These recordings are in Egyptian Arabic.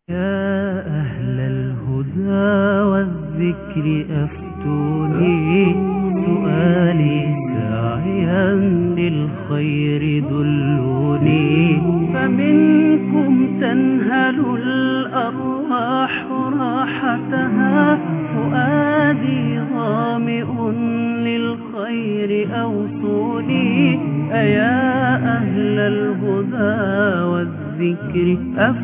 يا أهل الهدى والذكر أفتوني سؤالي ساعيا للخير دلوني فمنكم تنهل الأرواح راحتها فؤادي ظامئ للخير أوصوني أيا أهل الهدى والذكر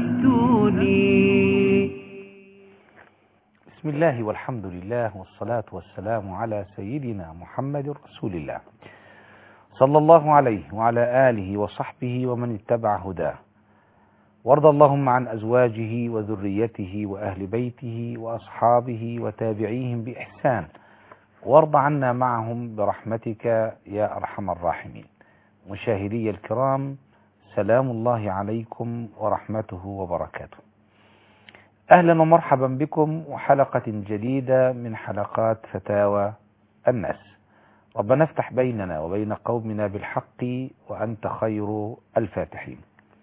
أفتوني بسم الله والحمد لله والصلاة والسلام على سيدنا محمد رسول الله صلى الله عليه وعلى آله وصحبه ومن اتبع هداه وارض اللهم عن أزواجه وذريته وأهل بيته وأصحابه وتابعيهم بإحسان وارض عنا معهم برحمتك يا أرحم الراحمين مشاهدي الكرام سلام الله عليكم ورحمته وبركاته أهلا ومرحبا بكم وحلقة جديدة من حلقات فتاوى الناس ربنا افتح بيننا وبين قومنا بالحق وأنت خير الفاتحين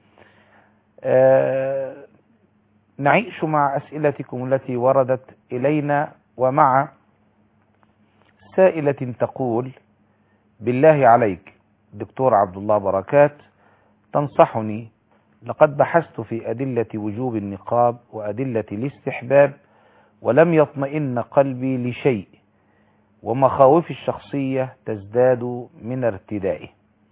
آه نعيش مع أسئلتكم التي وردت إلينا ومع سائلة تقول بالله عليك دكتور عبد الله بركات تنصحني لقد بحثت في أدلة وجوب النقاب وأدلة الاستحباب ولم يطمئن قلبي لشيء ومخاوفي الشخصية تزداد من ارتدائه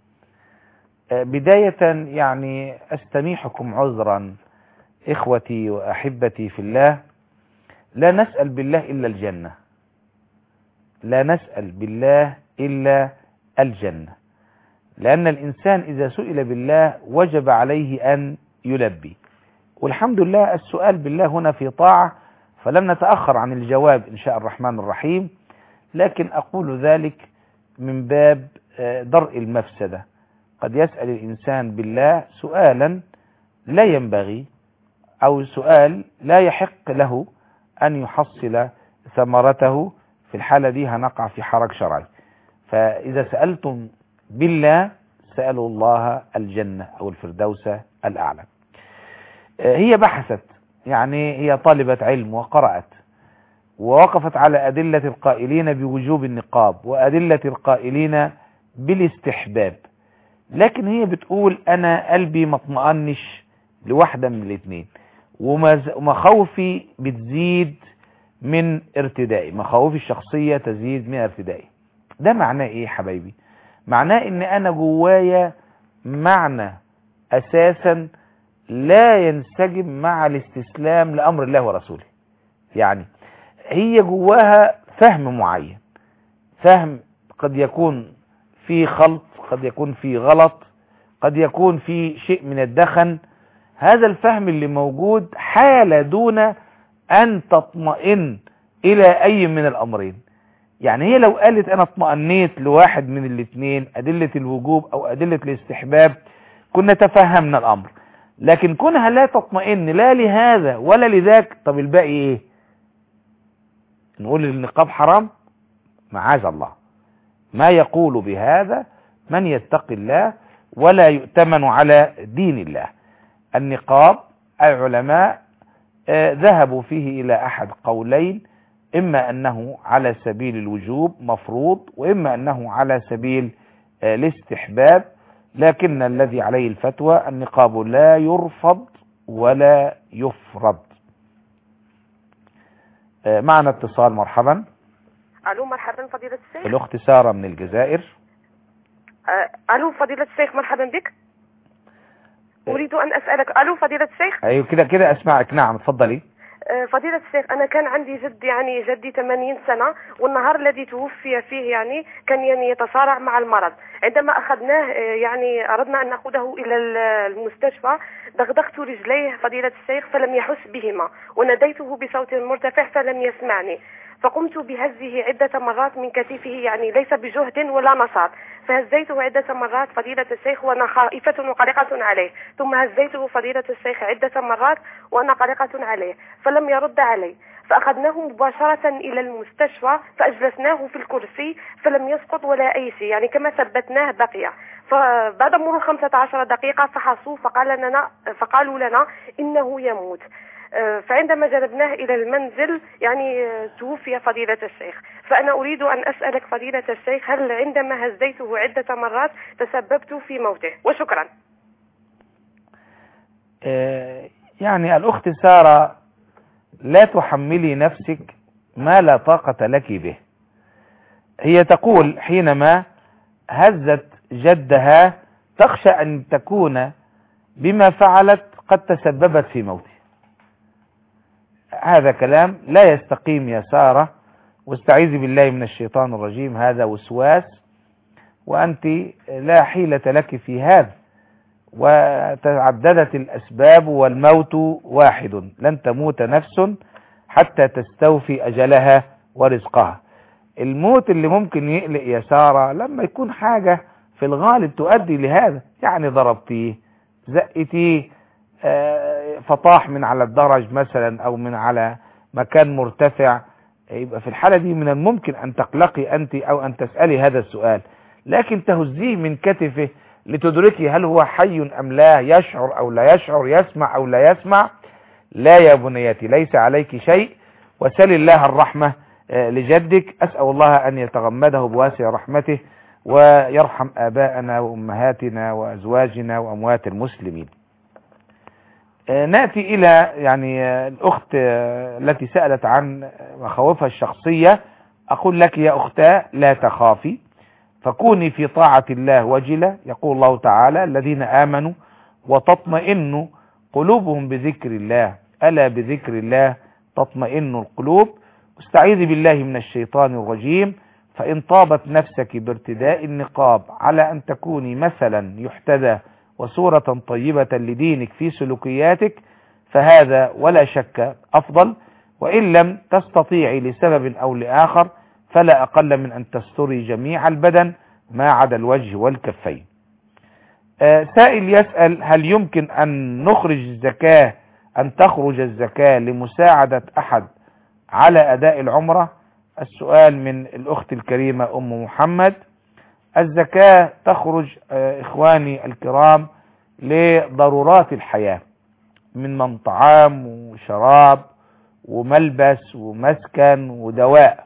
بداية يعني أستميحكم عذرا إخوتي وأحبتي في الله لا نسأل بالله إلا الجنة لا نسأل بالله إلا الجنة لأن الإنسان إذا سئل بالله وجب عليه أن يلبي والحمد لله السؤال بالله هنا في طاعة فلم نتأخر عن الجواب إن شاء الرحمن الرحيم لكن أقول ذلك من باب درء المفسدة قد يسأل الإنسان بالله سؤالا لا ينبغي أو سؤال لا يحق له أن يحصل ثمرته في الحالة دي هنقع في حرج شرعي فإذا سألتم بالله سألوا الله الجنة أو الفردوس الأعلى هي بحثت يعني هي طالبة علم وقرأت ووقفت على أدلة القائلين بوجوب النقاب وأدلة القائلين بالاستحباب لكن هي بتقول أنا قلبي ما اطمئنش لواحدة من الاثنين ومخاوفي بتزيد من ارتدائي مخاوفي الشخصية تزيد من ارتدائي ده معناه ايه حبايبي معناه ان انا جوايا معنى اساسا لا ينسجم مع الاستسلام لامر الله ورسوله يعني هي جواها فهم معين فهم قد يكون في خلط قد يكون في غلط قد يكون في شيء من الدخن هذا الفهم اللي موجود حالة دون ان تطمئن الى اي من الامرين يعني هي لو قالت انا اطمئنيت لواحد من الاثنين ادلة الوجوب او ادلة الاستحباب كنا تفهمنا الامر لكن كونها لا تطمئن لا لهذا ولا لذاك طب الباقي ايه نقول النقاب حرام معاذ الله ما يقول بهذا من يتقي الله ولا يؤتمن على دين الله النقاب العلماء آه ذهبوا فيه الى احد قولين اما انه على سبيل الوجوب مفروض واما انه على سبيل آه الاستحباب لكن الذي عليه الفتوى النقاب لا يرفض ولا يفرض آه معنا اتصال مرحبا الو مرحبا فضيلة الشيخ الاخت سارة من الجزائر الو فضيلة الشيخ مرحبا بك اريد ان اسالك الو فضيلة الشيخ ايوه كده كده اسمعك نعم اتفضلي فضيلة الشيخ أنا كان عندي جد يعني جدي 80 سنة والنهار الذي توفي فيه يعني كان يعني يتصارع مع المرض عندما أخذناه يعني أردنا أن نأخذه إلى المستشفى دغدغت رجليه فضيلة الشيخ فلم يحس بهما وناديته بصوت مرتفع فلم يسمعني فقمت بهزه عدة مرات من كتفه يعني ليس بجهد ولا نشاط فهزيته عدة مرات فضيلة الشيخ وأنا خائفة وقلقة عليه ثم هزيته فضيلة الشيخ عدة مرات وأنا قلقة عليه فلم يرد علي فأخذناه مباشرة إلى المستشفى فأجلسناه في الكرسي فلم يسقط ولا أي شيء يعني كما ثبتناه بقي فبعد مرور 15 دقيقة فحصوا فقال لنا فقالوا لنا إنه يموت آه، فعندما جلبناه إلى المنزل يعني آه، توفي فضيلة الشيخ فأنا أريد أن أسألك فضيلة الشيخ هل عندما هزيته عدة مرات تسببت في موته وشكرا آه، يعني الأخت سارة لا تحملي نفسك ما لا طاقة لك به هي تقول حينما هزت جدها تخشى أن تكون بما فعلت قد تسببت في موته هذا كلام لا يستقيم يا سارة واستعيذي بالله من الشيطان الرجيم هذا وسواس وأنت لا حيلة لك في هذا وتعددت الأسباب والموت واحد لن تموت نفس حتى تستوفي أجلها ورزقها الموت اللي ممكن يقلق يا سارة لما يكون حاجة في الغالب تؤدي لهذا يعني ضربتيه زقتيه آه، فطاح من على الدرج مثلا او من على مكان مرتفع يبقى في الحالة دي من الممكن ان تقلقي انت او ان تسألي هذا السؤال لكن تهزيه من كتفه لتدركي هل هو حي ام لا يشعر او لا يشعر يسمع او لا يسمع لا يا بنيتي ليس عليك شيء وسل الله الرحمة آه، لجدك أسأل الله أن يتغمده بواسع رحمته ويرحم آباءنا وأمهاتنا وأزواجنا وأموات المسلمين آه، نأتي إلى يعني آه، الأخت آه، التي سألت عن مخاوفها الشخصية أقول لك يا أختاه لا تخافي فكوني في طاعة الله وجلة يقول الله تعالى الذين آمنوا وتطمئن قلوبهم بذكر الله ألا بذكر الله تطمئن القلوب استعيذي بالله من الشيطان الرجيم فإن طابت نفسك بارتداء النقاب على أن تكوني مثلا يحتذى وصورة طيبة لدينك في سلوكياتك فهذا ولا شك أفضل وإن لم تستطيعي لسبب أو لآخر فلا أقل من أن تستري جميع البدن ما عدا الوجه والكفين آه، سائل يسأل هل يمكن أن نخرج الزكاة أن تخرج الزكاة لمساعدة أحد على أداء العمرة السؤال من الأخت الكريمة أم محمد الزكاة تخرج آه، إخواني الكرام لضرورات الحياة من من طعام وشراب وملبس ومسكن ودواء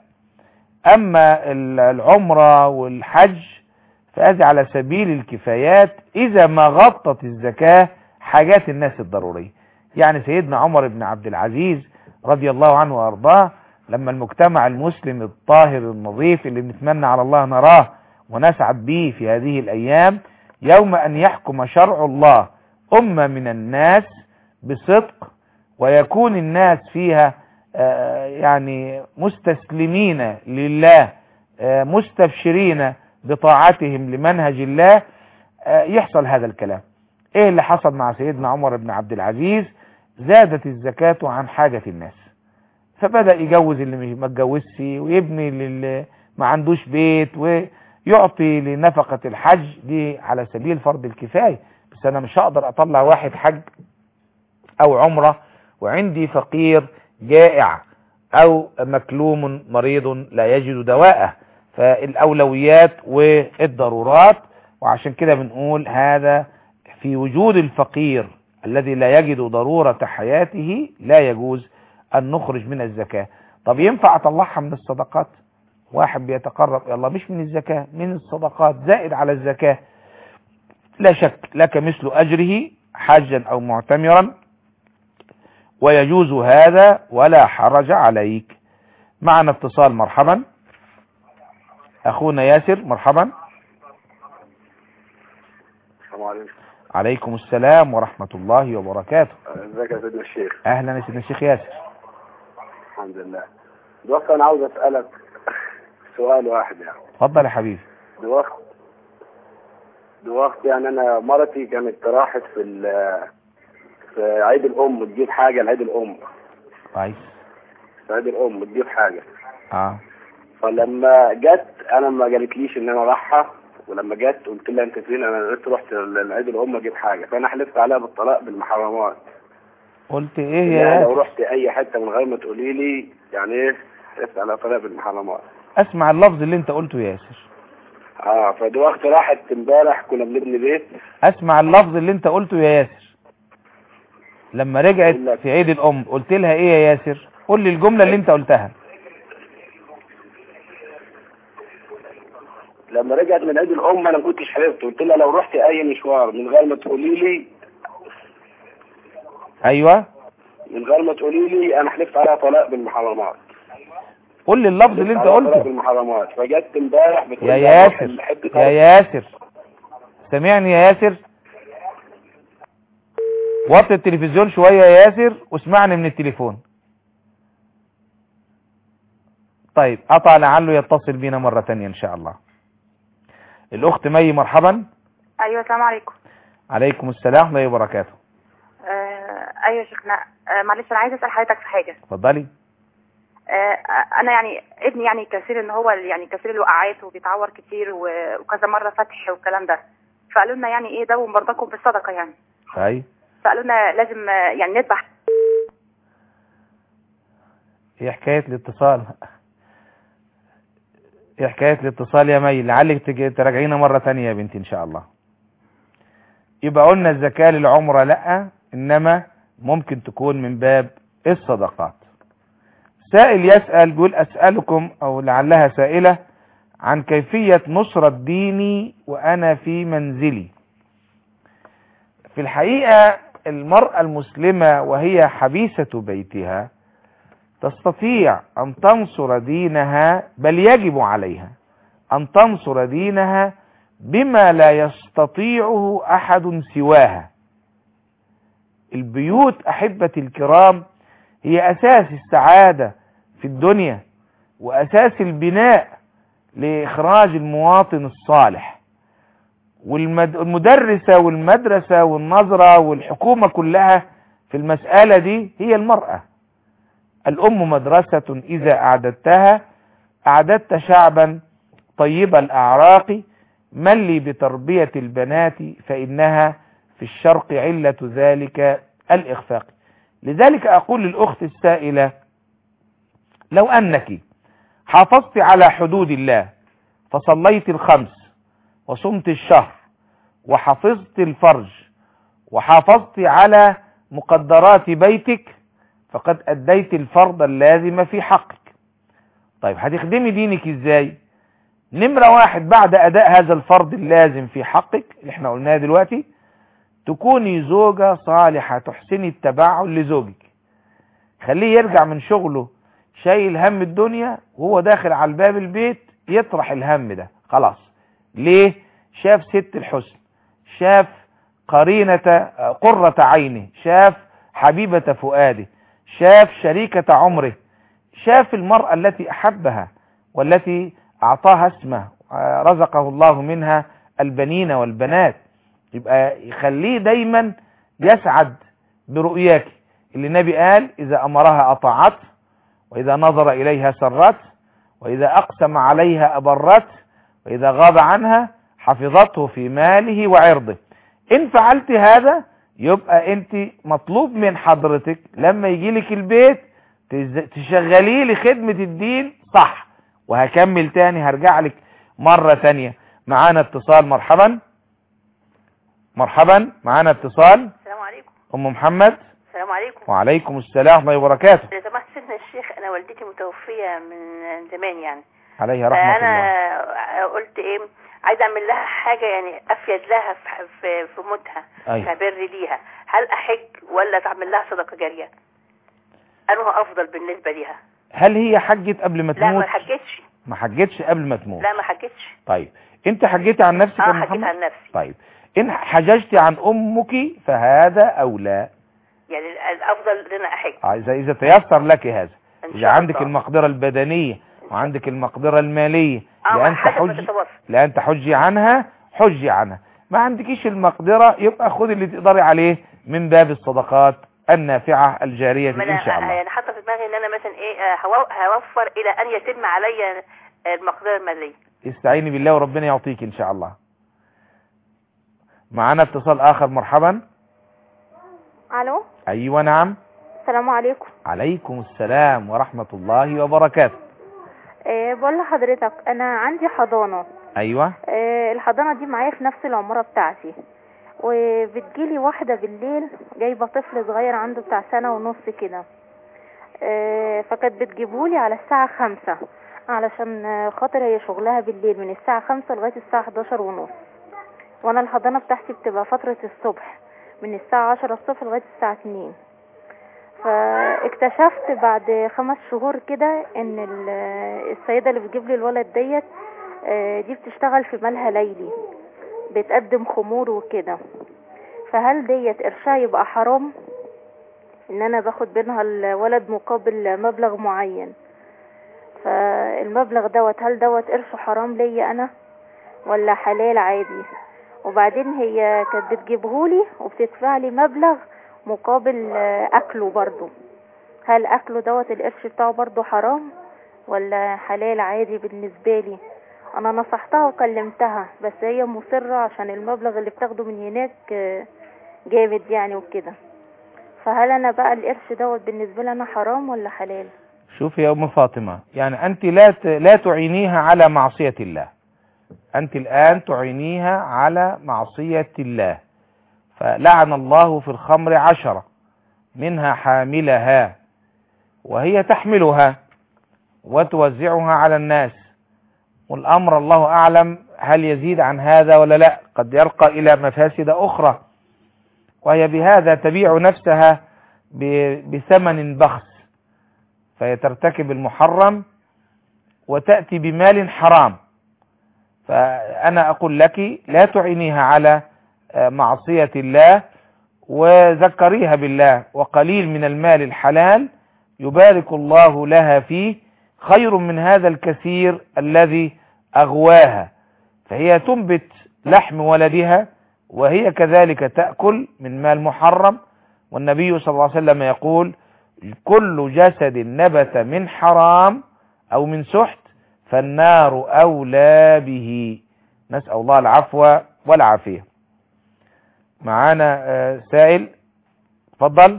أما ال- العمرة والحج فهذه على سبيل الكفايات إذا ما غطت الزكاة حاجات الناس الضرورية يعني سيدنا عمر بن عبد العزيز رضي الله عنه وأرضاه لما المجتمع المسلم الطاهر النظيف اللي بنتمنى على الله نراه ونسعد به في هذه الأيام يوم أن يحكم شرع الله أمة من الناس بصدق ويكون الناس فيها آه، يعني مستسلمين لله آه، مستبشرين بطاعتهم لمنهج الله آه، يحصل هذا الكلام ايه اللي حصل مع سيدنا عمر بن عبد العزيز زادت الزكاة عن حاجة الناس فبدأ يجوز اللي مش- ما اتجوزش ويبني للي ما عندوش بيت ويعطي لنفقة الحج دي على سبيل فرض الكفاية بس انا مش هقدر اطلع واحد حج او عمرة وعندي فقير جائع او مكلوم مريض لا يجد دواءه فالاولويات والضرورات وعشان كده بنقول هذا في وجود الفقير الذي لا يجد ضرورة حياته لا يجوز ان نخرج من الزكاة طب ينفع اطلعها من الصدقات واحد بيتقرب الى الله مش من الزكاة من الصدقات زائد على الزكاة لا شك لك مثل اجره حاجا او معتمرا ويجوز هذا ولا حرج عليك معنا اتصال مرحبا اخونا ياسر مرحبا السلام عليكم عليكم السلام ورحمة الله وبركاته ازيك يا سيدنا الشيخ اهلا يا سيدنا الشيخ ياسر الحمد لله دلوقتي انا عاوز اسالك سؤال واحد يعني اتفضل يا حبيبي دلوقتي دلوقتي يعني انا مرتي كانت راحت في ال- في عيد الام تجيب حاجه لعيد الام كويس في عيد الام تجيب حاجه اه فلما جت انا ما قالتليش ان انا رايحه ولما جت قلت لها انت فين انا قلت رحت لعيد الام اجيب حاجه فانا حلفت عليها بالطلاق بالمحرمات قلت ايه يا يعني لو ياسر رحت اي حته من غير ما تقولي لي يعني ايه حلفت عليها طلاق بالمحرمات اسمع اللفظ اللي انت قلته يا ياسر اه فدلوقتي راحت امبارح كنا بنبني بيت اسمع اللفظ اللي انت قلته يا ياسر لما رجعت بقول لك- في عيد الام قلت لها ايه يا ياسر قول لي الجملة اللي انت قلتها لما رجعت من عيد الام انا ما كنتش حلفت قلت لها لو رحت اي مشوار من غير ما تقولي لي ايوه من غير ما تقولي لي انا حلفت عليها طلاق بالمحرمات قول لي اللفظ اللي انت عليها طلاق قلته بالمحرمات فجت امبارح بتقول يا لي ياسر أنا بحب يا طلاق. ياسر سامعني يا ياسر وطي التلفزيون شوية يا ياسر واسمعني من التليفون طيب قطع لعله يتصل بينا مرة تانية ان شاء الله الاخت مي مرحبا ايوه السلام عليكم عليكم السلام ورحمة الله وبركاته آه ايوه يا شيخنا آه معلش انا عايزه اسال حضرتك في حاجه اتفضلي آه انا يعني ابني يعني كثير ان هو يعني كثير الوقعات وبيتعور كتير و- وكذا مره فتح والكلام ده فقالوا لنا يعني ايه داووا مرضاكم بالصدقه يعني اي فقالوا لنا لازم آه، يعني نذبح ايه حكاية الاتصال ايه حكاية الاتصال يا مي لعلك تجي تراجعينا مرة تانية يا بنتي ان شاء الله يبقى قلنا الزكاة للعمرة لا انما ممكن تكون من باب الصدقات سائل يسأل بيقول اسألكم او لعلها سائلة عن كيفية نصرة ديني وانا في منزلي في الحقيقة المرأة المسلمة وهي حبيسة بيتها تستطيع أن تنصر دينها بل يجب عليها أن تنصر دينها بما لا يستطيعه أحد سواها البيوت أحبتي الكرام هي أساس السعادة في الدنيا وأساس البناء لإخراج المواطن الصالح والمدرسة والمدرسة والنظرة والحكومة كلها في المسألة دي هي المرأة الأم مدرسة إذا أعددتها أعددت شعبا طيب الأعراق من لي بتربية البنات فإنها في الشرق علة ذلك الإخفاق لذلك أقول للأخت السائلة لو أنك حافظت على حدود الله فصليت الخمس وصمت الشهر وحفظت الفرج وحافظت على مقدرات بيتك فقد أديت الفرض اللازم في حقك طيب هتخدمي دينك ازاي نمرة واحد بعد أداء هذا الفرض اللازم في حقك اللي احنا قلناه دلوقتي تكوني زوجة صالحة تحسني التبعل لزوجك خليه يرجع من شغله شايل هم الدنيا وهو داخل على الباب البيت يطرح الهم ده خلاص ليه شاف ست الحسن شاف قرينة قرة عينه شاف حبيبة فؤاده شاف شريكة عمره شاف المرأة التي أحبها والتي أعطاها اسمه رزقه الله منها البنين والبنات يبقى يخليه دايما يسعد برؤياك اللي النبي قال إذا أمرها أطاعت وإذا نظر إليها سرت وإذا أقسم عليها أبرت وإذا غاب عنها حفظته في ماله وعرضه إن فعلت هذا يبقى أنت مطلوب من حضرتك لما يجي لك البيت تشغليه لخدمة الدين صح وهكمل تاني هرجع لك مرة تانية معانا اتصال مرحبا مرحبا معانا اتصال السلام عليكم ام محمد السلام عليكم وعليكم السلام ورحمة الله وبركاته لو سمحت سيدنا الشيخ انا والدتي متوفيه من زمان يعني عليها رحمة الله فانا قلت ايه عايزه اعمل لها حاجه يعني افيد لها في في, في موتها أيوة. كبر ليها هل احج ولا تعمل لها صدقه جاريه انه افضل بالنسبه ليها هل هي حجت قبل ما لا تموت ما حجتش ما حجتش قبل ما تموت لا ما حجتش طيب انت حجيتي عن نفسك يا اه أم حجيت محمد عن نفسي طيب ان حججتي عن امك فهذا اولى يعني الافضل ان انا احج اذا اذا تيسر لك هذا إن اذا شاء عندك الله. المقدرة البدنية وعندك المقدرة المالية اه لان حسب ما تحجي تتوفى لان تحجي عنها حجي عنها ما عندكيش المقدرة يبقى خد اللي تقدري عليه من باب الصدقات النافعة الجارية ما ان شاء انا الله يعني حاطه في دماغي ان انا مثلا ايه آه، هو- هوفر الى ان يتم علي المقدره الماليه استعيني بالله وربنا يعطيك ان شاء الله معانا اتصال اخر مرحبا الو ايوه نعم السلام عليكم عليكم السلام ورحمة الله وبركاته أه بقول لحضرتك انا عندي حضانه ايوه أه الحضانه دي معايا في نفس العماره بتاعتي وبتجيلي واحدة بالليل جايبة طفل صغير عنده بتاع سنة ونص كده آه، فكانت بتجيبهولي على الساعة خمسة علشان آه، خاطر هي شغلها بالليل من الساعة خمسة لغاية الساعة 11 ونص وانا الحضانة بتاعتي بتبقى فترة الصبح من الساعة عشرة الصبح لغاية الساعة اتنين فاكتشفت بعد خمس شهور كده ان ال- السيدة اللي بتجيب لي الولد ديت آه، دي بتشتغل في مالها ليلي بتقدم خمور وكده فهل ديت قرشها يبقى حرام ان انا باخد منها الولد مقابل مبلغ معين فالمبلغ دوت هل دوت قرشه حرام ليا انا ولا حلال عادي وبعدين هي كانت بتجيبهولي وبتدفع لي مبلغ مقابل آه، اكله برضو هل اكله دوت القرش بتاعه برضو حرام ولا حلال عادي بالنسبة لي انا نصحتها وكلمتها بس هي مصرة عشان المبلغ اللي بتاخده من هناك آه، جامد يعني وكده فهل انا بقى القرش دوت بالنسبة لي انا حرام ولا حلال شوف يا أم فاطمة يعني أنت لا ت- لا تعينيها على معصية الله أنت الآن تعينيها على معصية الله فلعن الله في الخمر عشرة منها حاملها وهي تحملها وتوزعها على الناس والأمر الله أعلم هل يزيد عن هذا ولا لا قد يرقى إلى مفاسد أخرى وهي بهذا تبيع نفسها ب- بثمن بخس فهي ترتكب المحرم وتأتي بمال حرام فأنا أقول لك لا تعينيها على آه، معصية الله وذكريها بالله وقليل من المال الحلال يبارك الله لها فيه خير من هذا الكثير الذي أغواها فهي تنبت لحم ولدها وهي كذلك تأكل من مال محرم والنبي صلى الله عليه وسلم يقول كل جسد نبت من حرام أو من سحت فالنار أولى به نسأل الله العفو والعافية معانا آه، سائل اتفضل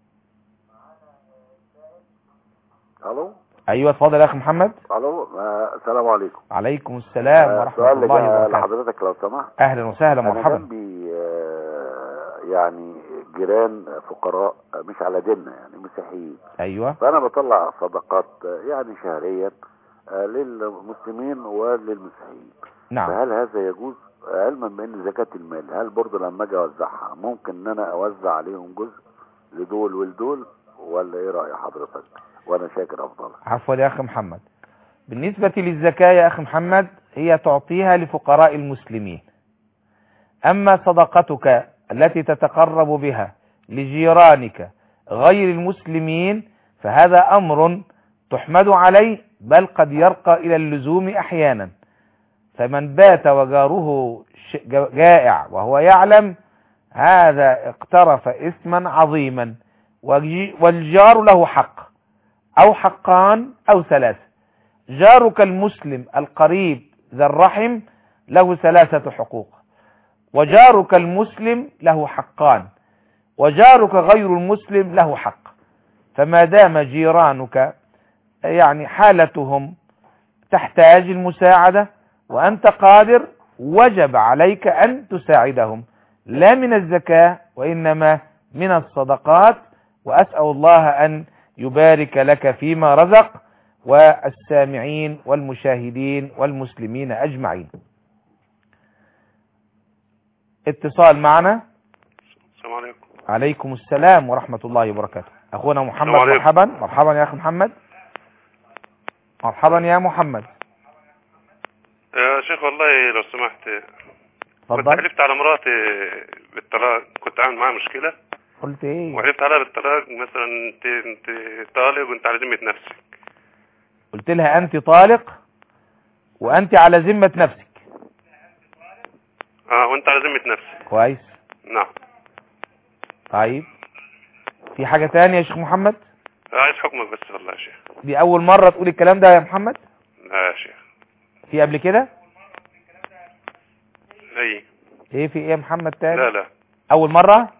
الو ايوه اتفضل يا اخي محمد الو آه، السلام عليكم عليكم السلام آه، ورحمة سؤال الله لج- وبركاته لحضرتك لو سمحت اهلا وسهلا انا مرحبا جنبي آه، يعني جيران فقراء آه، مش على ديننا يعني مسيحيين ايوه فانا بطلع صدقات آه، يعني شهريا آه، للمسلمين وللمسيحيين نعم فهل هذا يجوز آه، علما بان زكاة المال هل برضه لما اجي اوزعها ممكن ان انا اوزع عليهم جزء لدول ولدول ولا ايه رأي حضرتك وانا شاكر افضل عفوا يا اخي محمد بالنسبة للزكاة يا اخي محمد هي تعطيها لفقراء المسلمين اما صدقتك التي تتقرب بها لجيرانك غير المسلمين فهذا امر تحمد عليه بل قد يرقى الى اللزوم احيانا فمن بات وجاره ش- جائع وهو يعلم هذا اقترف اثما عظيما وجي- والجار له حق او حقان او ثلاثة جارك المسلم القريب ذا الرحم له ثلاثة حقوق وجارك المسلم له حقان وجارك غير المسلم له حق فما دام جيرانك يعني حالتهم تحتاج المساعدة وأنت قادر وجب عليك أن تساعدهم لا من الزكاة وإنما من الصدقات وأسأل الله أن يبارك لك فيما رزق والسامعين والمشاهدين والمسلمين أجمعين اتصال معنا السلام عليكم عليكم السلام ورحمة الله وبركاته أخونا محمد السلام عليكم. مرحبا مرحبا يا أخي محمد مرحبا يا محمد يا شيخ والله لو سمحت كنت اتفضل حلفت على مراتي بالطلاق كنت عامل معاها مشكلة قلت ايه وحلفت عليها بالطلاق مثلا انت انت طالق وانت على ذمة نفسك قلت لها أنت طالق وأنت على ذمة نفسك اه وانت على ذمة نفسك كويس نعم طيب في حاجة تانية يا شيخ محمد عايز حكمك بس والله يا شيخ دي أول مرة تقول الكلام ده يا محمد لا يا شيخ في قبل كده اي ايه في ايه يا محمد تاني لا لا أول مرة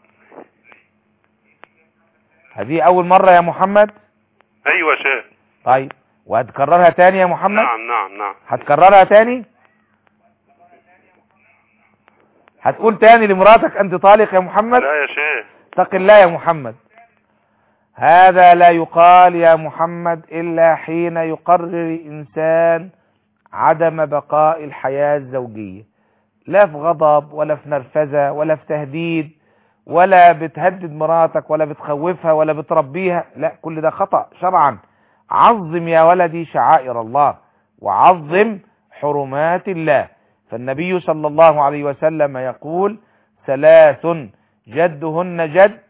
هذه أول مرة يا محمد ايوه يا شيخ طيب وهتكررها تاني يا محمد نعم نعم نعم هتكررها تاني هتقول تاني لمراتك انت طالق يا محمد لا يا شيخ اتق الله يا محمد هذا لا يقال يا محمد إلا حين يقرر الإنسان عدم بقاء الحياة الزوجية لا في غضب ولا في نرفزة ولا في تهديد ولا بتهدد مراتك ولا بتخوفها ولا بتربيها لا كل ده خطأ شرعا عظم يا ولدي شعائر الله وعظم حرمات الله فالنبي صلى الله عليه وسلم يقول ثلاث جدهن جد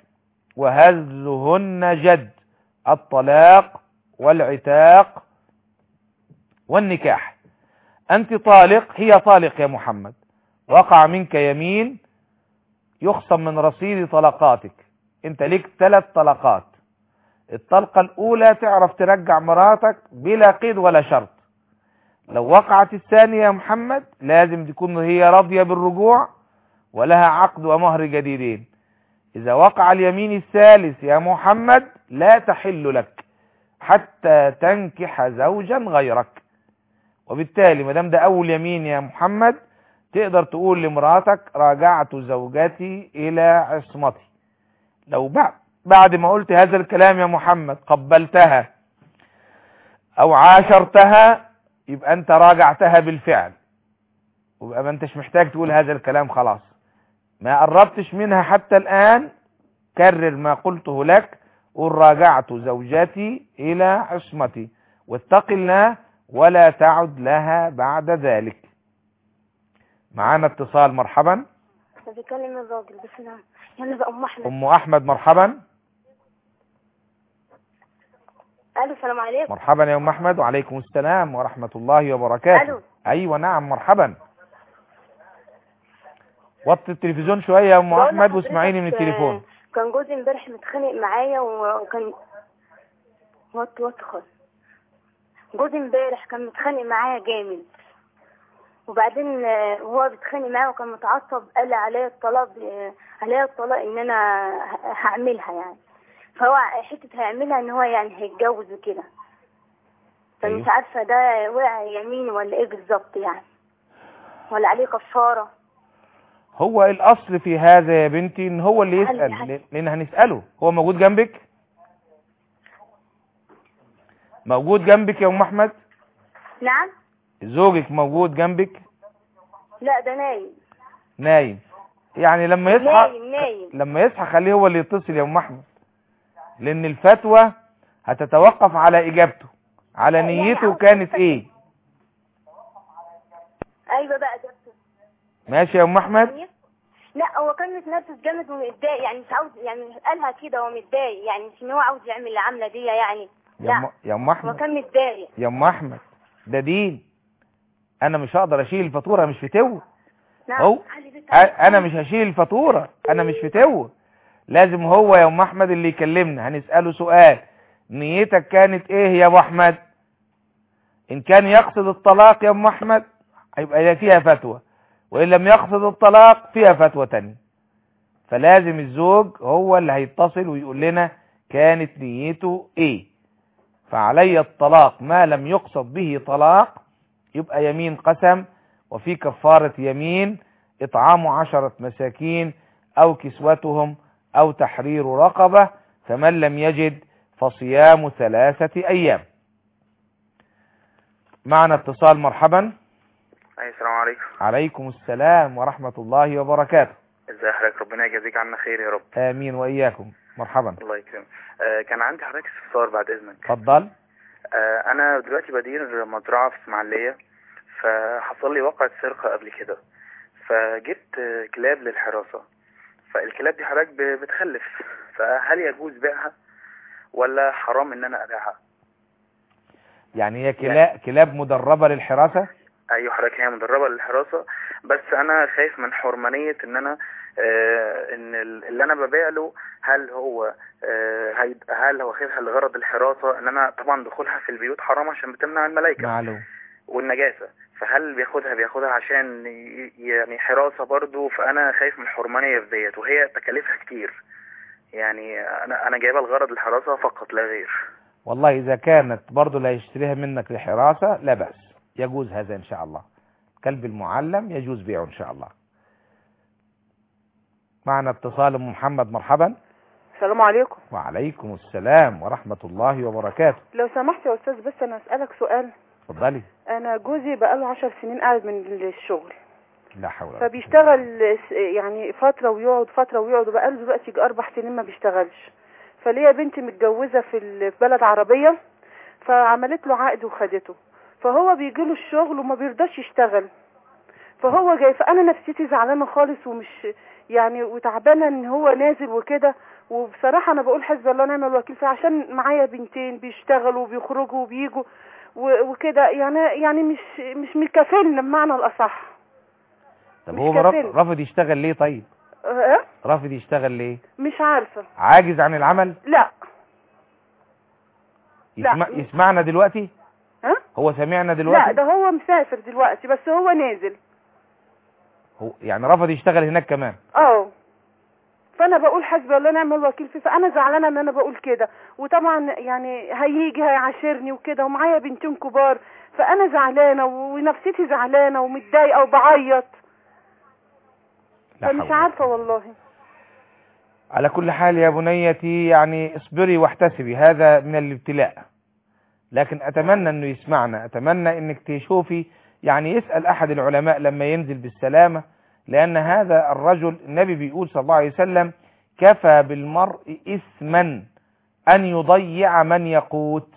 وهزهن جد الطلاق والعتاق والنكاح أنت طالق هي طالق يا محمد وقع منك يمين يخصم من رصيد طلقاتك انت ليك ثلاث طلقات الطلقة الأولى تعرف ترجع مراتك بلا قيد ولا شرط لو وقعت الثانية يا محمد لازم تكون هي راضية بالرجوع ولها عقد ومهر جديدين إذا وقع اليمين الثالث يا محمد لا تحل لك حتى تنكح زوجا غيرك وبالتالي ما دام ده أول يمين يا محمد تقدر تقول لمراتك راجعت زوجتي إلى عصمتي لو بعد بعد ما قلت هذا الكلام يا محمد قبلتها أو عاشرتها يبقى أنت راجعتها بالفعل ويبقى ما أنتش محتاج تقول هذا الكلام خلاص ما قربتش منها حتى الآن كرر ما قلته لك قل راجعت زوجتي إلى عصمتي واتق الله ولا تعد لها بعد ذلك معانا اتصال مرحبا بكلم الراجل بس نعم يلا بقى ام احمد ام احمد مرحبا الو السلام عليكم مرحبا يا ام احمد وعليكم السلام ورحمة الله وبركاته ألو. ايوه نعم مرحبا وطي التلفزيون شوية يا ام بقول احمد لحضرتك، واسمعيني من التليفون آه، كان جوزي امبارح متخانق معايا و- وكان وط وط خالص جوزي امبارح كان متخانق معايا جامد وبعدين آه، وهو بيتخانق معايا وكان متعصب قال لي عليا الطلاق آه، عليا الطلاق ان انا ه- هعملها يعني فهو حته هيعملها ان هو يعني هيتجوز وكده فمش أيوه. عارفه ده وقع يمين ولا ايه بالظبط يعني ولا عليه كفاره هو الاصل في هذا يا بنتي ان هو اللي حل- يسأل حل. لأن- لان هنسأله هو موجود جنبك موجود جنبك يا ام احمد نعم زوجك موجود جنبك لا ده نايم نايم يعني لما يصحى نايم نايم لما يصحى خليه هو اللي يتصل يا ام احمد لان الفتوى هتتوقف على اجابته على يعني نيته عاوز كانت أسأل. ايه ايوه بقى ده ماشي يا ام احمد لا هو كان متنرفز جامد ومتضايق يعني مش عاوز يعني قالها كده هو متضايق يعني مش ان هو عاوز يعمل العمله دي يعني يا ام لا يا ام هو احمد كان متضايق يا ام احمد ده دين انا مش هقدر اشيل الفاتوره مش فتوه نعم هو علي بيت أ- انا مش هشيل الفاتوره انا مش فتوه لازم هو يا ام احمد اللي يكلمنا هنساله سؤال نيتك كانت ايه يا ابو احمد ان كان يقصد الطلاق يا ام احمد هيبقى هي فيها فتوى وان لم يقصد الطلاق فيها فتوى تانية فلازم الزوج هو اللي هيتصل ويقول لنا كانت نيته ايه فعلي الطلاق ما لم يقصد به طلاق يبقى يمين قسم وفي كفارة يمين إطعام عشرة مساكين أو كسوتهم أو تحرير رقبة فمن لم يجد فصيام ثلاثة أيام معنا اتصال مرحبا أي السلام عليكم عليكم السلام ورحمة الله وبركاته ازي حضرتك ربنا يجازيك عنا خير يا رب آمين وإياكم مرحبا الله يكرمك آه كان عندي حضرتك استفسار بعد اذنك تفضل آه انا دلوقتي بدير مزرعه في اسماعيليه فحصل لي واقعة سرقه قبل كده فجبت آه، كلاب للحراسه فالكلاب دي حضرتك ب- بتخلف فهل يجوز بيعها ولا حرام ان انا ابيعها يعني هي كلاب, كلاب مدربة للحراسة ايوه حضرتك هي مدربه للحراسه بس انا خايف من حرمانيه ان انا آه ان ال- اللي انا ببيع له هل هو آه هي- هل هو واخدها لغرض الحراسه ان انا طبعا دخولها في البيوت حرام عشان بتمنع الملائكه معلوم والنجاسه فهل بياخدها بياخدها عشان ي- يعني حراسه برضو فانا خايف من الحرمانيه في ديت وهي تكاليفها كتير يعني انا انا جايبها لغرض الحراسه فقط لا غير والله إذا كانت برضو اللي هيشتريها منك لحراسة لا بأس يجوز هذا إن شاء الله كلب المعلم يجوز بيعه إن شاء الله معنا اتصال ام محمد مرحبا السلام عليكم وعليكم السلام ورحمة الله وبركاته لو سمحت يا استاذ بس انا اسالك سؤال اتفضلي انا جوزي بقاله عشر سنين قاعد من الشغل لا حول ولا قوة فبيشتغل س- يعني فتره ويقعد فتره ويقعد وبقاله دلوقتي يجي اربع سنين ما بيشتغلش فليا بنتي متجوزه في ال- في بلد عربيه فعملت له عقد وخدته فهو بيجي له الشغل وما بيرضاش يشتغل فهو جاي فانا نفسيتي زعلانه خالص ومش يعني وتعبانه ان هو نازل وكده وبصراحه انا بقول حسبي الله ونعم الوكيل فيه عشان معايا بنتين بيشتغلوا وبيخرجوا وبيجوا و- وكده يعني يعني مش مش مكافلنا بمعنى الاصح طب مش هو رف- كافل. رافض يشتغل ليه طيب أه؟ رافض يشتغل ليه مش عارفه عاجز عن العمل لا لا. يسمع يسمعنا دلوقتي ها هو سمعنا لا دلوقتي ده هو مسافر دلوقتي بس هو نازل هو يعني رفض يشتغل هناك كمان اه فانا بقول حسبي الله ونعم الوكيل فيه فانا زعلانه ان انا بقول كده وطبعا يعني هيجي هيعاشرني وكده ومعايا بنتين كبار فانا زعلانه ونفسيتي زعلانه ومتضايقه وبعيط لا فمش حول. عارفه والله على كل حال يا بنيتي يعني اصبري واحتسبي هذا من الابتلاء لكن اتمنى انه يسمعنا اتمنى انك تشوفي يعني يسأل احد العلماء لما ينزل بالسلامة لان هذا الرجل النبي بيقول صلى الله عليه وسلم كفى بالمرء اثما ان يضيع من يقوت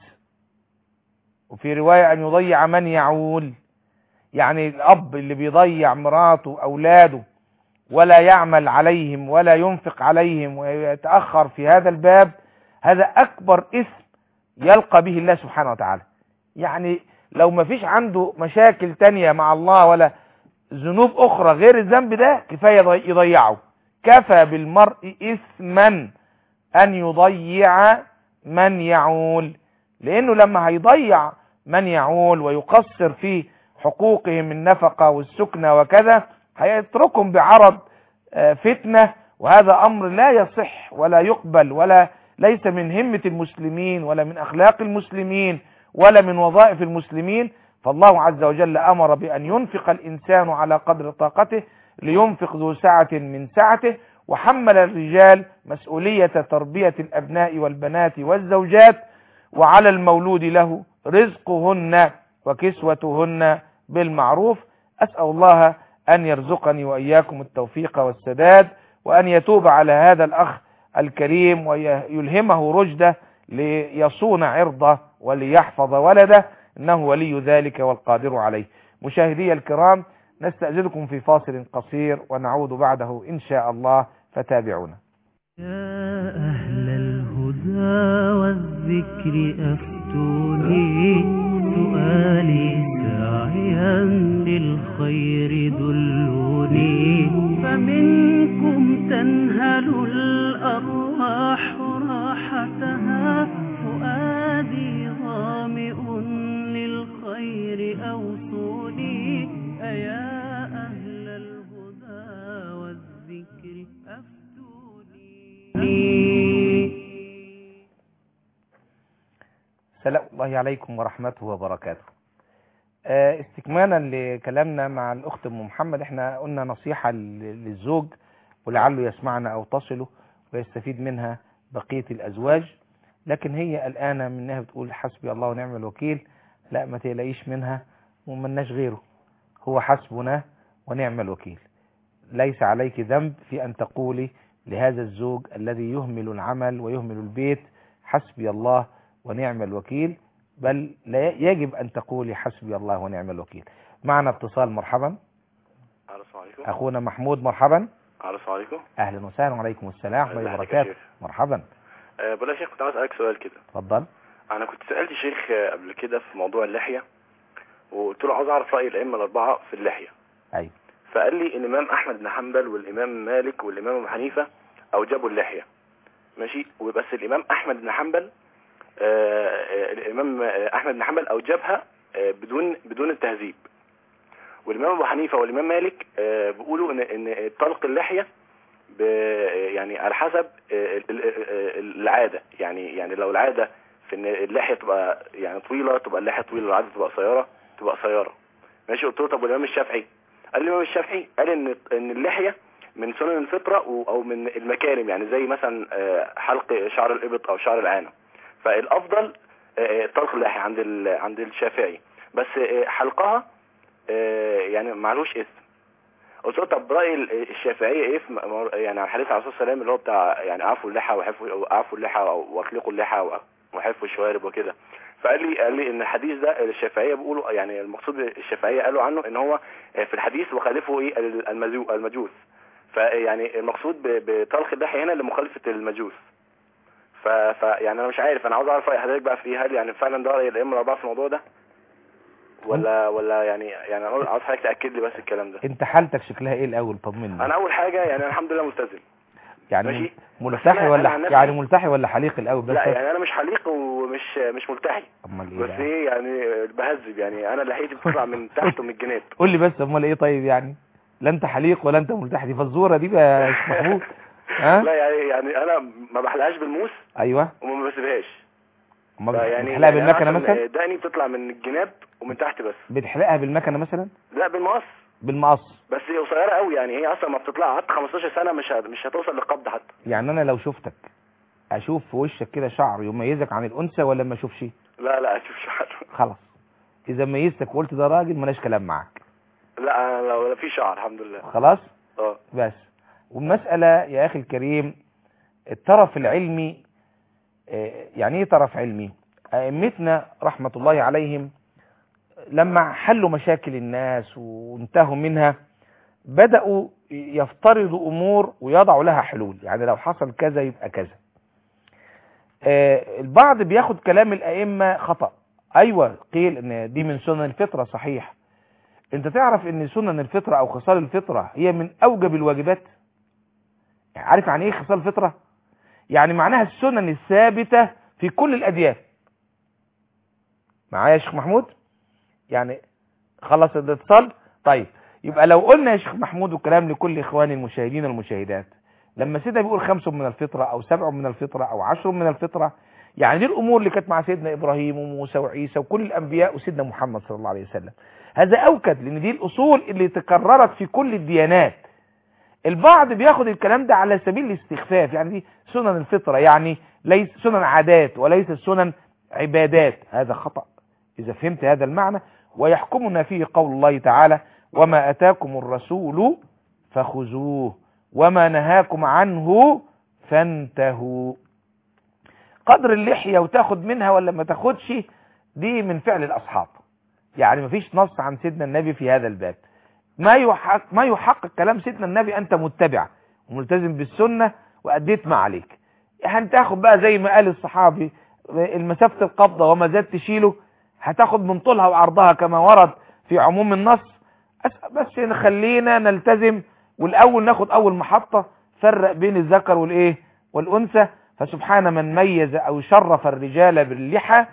وفي رواية ان يضيع من يعول يعني الاب اللي بيضيع مراته اولاده ولا يعمل عليهم ولا ينفق عليهم ويتأخر في هذا الباب هذا أكبر إثم يلقى به الله سبحانه وتعالى يعني لو ما فيش عنده مشاكل تانية مع الله ولا ذنوب أخرى غير الذنب ده كفاية يضي- يضيعه كفى بالمرء إثما أن يضيع من يعول لأنه لما هيضيع من يعول ويقصر في حقوقهم النفقة والسكنة وكذا هيتركهم بعرض آه، فتنة وهذا أمر لا يصح ولا يقبل ولا ليس من همة المسلمين ولا من أخلاق المسلمين ولا من وظائف المسلمين فالله عز وجل أمر بأن ينفق الإنسان على قدر طاقته لينفق ذو سعة من سعته وحمل الرجال مسؤولية تربية الأبناء والبنات والزوجات وعلى المولود له رزقهن وكسوتهن بالمعروف أسأل الله أن يرزقني وإياكم التوفيق والسداد وأن يتوب على هذا الأخ الكريم ويلهمه رشده ليصون عرضه وليحفظ ولده إنه ولي ذلك والقادر عليه مشاهدي الكرام نستأذنكم في فاصل قصير ونعود بعده إن شاء الله فتابعونا يا أهل الهدى والذكر أفتوني سؤالي ساعيا للخير دلوني فمنكم تنهل الأرواح راحتها فؤادي ظامئ للخير أوصوني أيا أهل الهدى والذكر سلام الله عليكم ورحمته وبركاته آه، استكمالا لكلامنا مع الأخت أم محمد احنا قلنا نصيحة ل- للزوج ولعله يسمعنا أو تصله ويستفيد منها بقية الأزواج لكن هي قلقانة منها بتقول حسبي الله ونعم الوكيل لا ما تقلقيش منها وملناش غيره هو حسبنا ونعم الوكيل ليس عليك ذنب في أن تقولي لهذا الزوج الذي يهمل العمل ويهمل البيت حسبي الله ونعم الوكيل بل لا يجب أن تقولي حسبي الله ونعم الوكيل معنا اتصال مرحبا الو السلام عليكم أخونا محمود مرحبا الو السلام عليكم أهلا وسهلا وعليكم السلام ورحمة الله أهلا بك يا وبركاته مرحبا أه بقول يا شيخ كنت عاوز اسالك سؤال كده اتفضل انا كنت سالت شيخ آه، قبل كده في موضوع اللحيه وقلت له عاوز اعرف راي الائمه الاربعه في اللحيه أيوة. فقال لي الامام احمد بن حنبل والامام مالك والامام ابو حنيفه اوجبوا اللحيه ماشي وبس الامام احمد بن حنبل آه، آه، الامام آه، احمد بن حنبل اوجبها آه، بدون بدون التهذيب والامام ابو حنيفه والامام مالك آه، بيقولوا ان ان طلق اللحيه ب يعني على حسب آه، ال- ال- ال- العاده يعني يعني لو العاده في ان اللحيه تبقى يعني طويله تبقى اللحيه طويله العاده تبقى قصيره تبقى قصيره ماشي قلت له طب والامام الشافعي قال لي الامام الشافعي قال ان ان اللحيه من سنن الفطره و- او من المكارم يعني زي مثلا آه، حلق شعر الابط او شعر العانه فالافضل آه، طلق اللحيه عند ال- عند الشافعي بس آه، حلقها آه، يعني معلوش اسم قلت له طب راي ال- الشافعيه ايه في م- يعني على حديث عليه الصلاه والسلام اللي هو بتاع يعني اعفوا اللحى وحفوا اعفوا اللحى واطلقوا اللحى وحفوا الشوارب وكده فقال لي قال لي ان الحديث ده الشافعيه بيقولوا يعني المقصود الشافعيه قالوا عنه ان هو في الحديث وخالفه ايه المجو- المجوس فيعني المقصود ب- بطلق اللحيه هنا لمخالفه المجوس ف... ف يعني انا مش عارف انا عاوز اعرف راي حضرتك بقى في هل يعني فعلا ده راي الائمه الاربعه في الموضوع ده ولا ولا يعني يعني أنا عاوز حضرتك تاكد لي بس الكلام ده انت حالتك شكلها ايه الاول طمني انا اول حاجه يعني أنا الحمد لله ملتزم يعني ماشي. ملتحي بس أنا- ولا أنا عن نفسي- يعني ملتحي ولا حليق الاول بس لا يعني انا مش حليق ومش مش ملتحي امال ايه بس بقى ايه يعني بهذب يعني انا لحيتي بتطلع من تحت ومن الجناب قول لي بس امال ايه طيب يعني لا انت حليق ولا انت ملتحي دي فزوره دي بقى يا شيخ محمود ها لا يعني يعني انا ما بحلقهاش بالموس ايوه وما بسيبهاش امال يعني بتحلقها يعني بالمكنه أنا عشان مثلا دقني بتطلع من الجناب ومن تحت بس بتحلقها بالمكنه مثلا لا بالمقص بالمقص بس هي قصيره قوي يعني هي اصلا ما بتطلع قعدت 15 سنه مش هت- مش هتوصل للقبض حتى يعني انا لو شفتك اشوف في وشك كده شعر يميزك عن الانثى ولا ما اشوفش لا لا اشوف شعر خلاص اذا ميزتك وقلت ده راجل ملاش كلام معاك لا انا لو لا في شعر الحمد لله خلاص اه بس والمسألة يا أخي الكريم الطرف العلمي آه، يعني ايه طرف علمي أئمتنا رحمة الله عليهم لما حلوا مشاكل الناس وانتهوا منها بدأوا يفترضوا أمور ويضعوا لها حلول يعني لو حصل كذا يبقى كذا آه، البعض بياخد كلام الأئمة خطأ أيوة قيل إن دي من سنن الفطرة صحيح انت تعرف ان سنن الفطرة او خصال الفطرة هي من اوجب الواجبات يعني عارف يعني ايه خصال الفطرة يعني معناها السنن الثابتة في كل الاديان معايا يا شيخ محمود يعني خلص الاتصال طيب يبقى لو قلنا يا شيخ محمود والكلام لكل اخواني المشاهدين والمشاهدات لما سيدنا بيقول خمس من الفطرة او سبع من الفطرة او عشر من الفطرة يعني دي الامور اللي كانت مع سيدنا ابراهيم وموسى وعيسى وكل الانبياء وسيدنا محمد صلى الله عليه وسلم هذا اوكد لان دي الاصول اللي تكررت في كل الديانات البعض بياخد الكلام ده على سبيل الاستخفاف يعني دي سنن الفطرة يعني ليس سنن عادات وليس سنن عبادات هذا خطأ إذا فهمت هذا المعنى ويحكمنا فيه قول الله تعالى وما أتاكم الرسول فخذوه وما نهاكم عنه فانتهوا قدر اللحية وتاخد منها ولا ما تاخدش دي من فعل الأصحاب يعني مفيش نص عن سيدنا النبي في هذا الباب ما يحقق, ما يحقق كلام سيدنا النبي أنت متبع وملتزم بالسنة وأديت ما عليك هتاخد بقى زي ما قال الصحابي المسافة القبضة وما زاد تشيله هتاخد من طولها وعرضها كما ورد في عموم النص أس- بس نخلينا نلتزم والأول ناخد أول محطة فرق بين الذكر والإيه والأنثى فسبحان من ميز أو شرف الرجال باللحى